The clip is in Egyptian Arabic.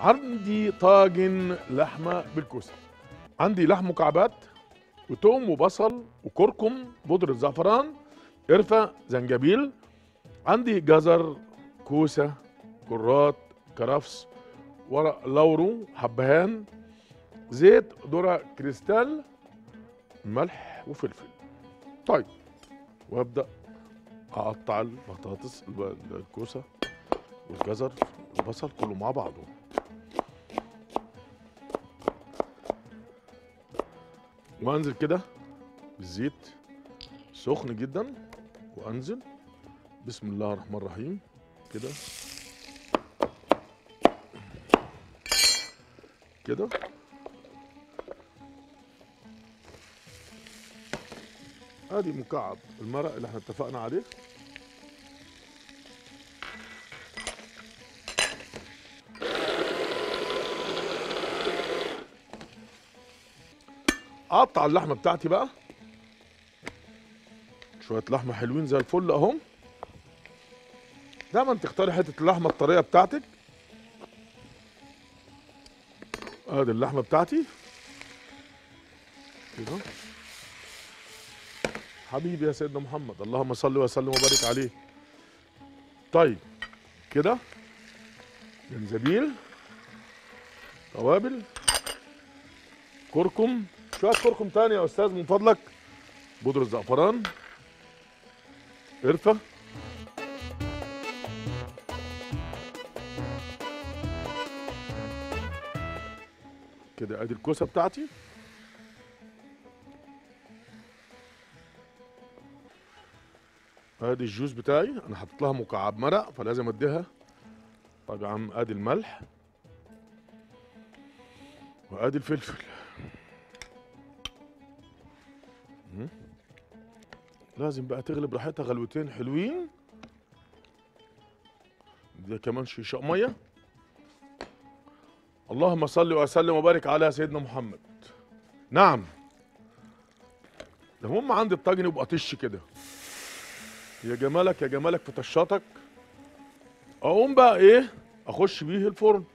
عندي طاجن لحمه بالكوسه عندي لحم مكعبات وتوم وبصل وكركم بودرة زعفران قرفة زنجبيل عندي جزر كوسة كرات كرفس ورق لورو حبهان زيت ذرة كريستال ملح وفلفل طيب وابدا اقطع البطاطس الب- الكوسه والجزر والبصل كله مع بعضه وانزل كده بالزيت سخن جدا وانزل بسم الله الرحمن الرحيم كده كده ادي مكعب المرق اللي احنا اتفقنا عليه اقطع اللحمه بتاعتي بقى شويه لحمه حلوين زي الفل اهم دايما تختاري حته اللحمه الطريه بتاعتك ادي اللحمه بتاعتي كده حبيبي يا سيدنا محمد اللهم صل وسلم وبارك عليه طيب كده جنزبيل توابل كركم شويه كركم تاني يا استاذ من فضلك بودره زعفران قرفه كده ادي الكوسه بتاعتي ادي الجوز بتاعي انا حاطط لها مكعب مرق فلازم اديها طبعا ادي الملح وادي الفلفل مم. لازم بقى تغلب راحتها غلوتين حلوين ده كمان شيشة ميه اللهم صل وسلم وبارك على سيدنا محمد نعم المهم عندي الطاجن يبقى طش كده يا جمالك يا جمالك في طشاتك اقوم بقى ايه اخش بيه الفرن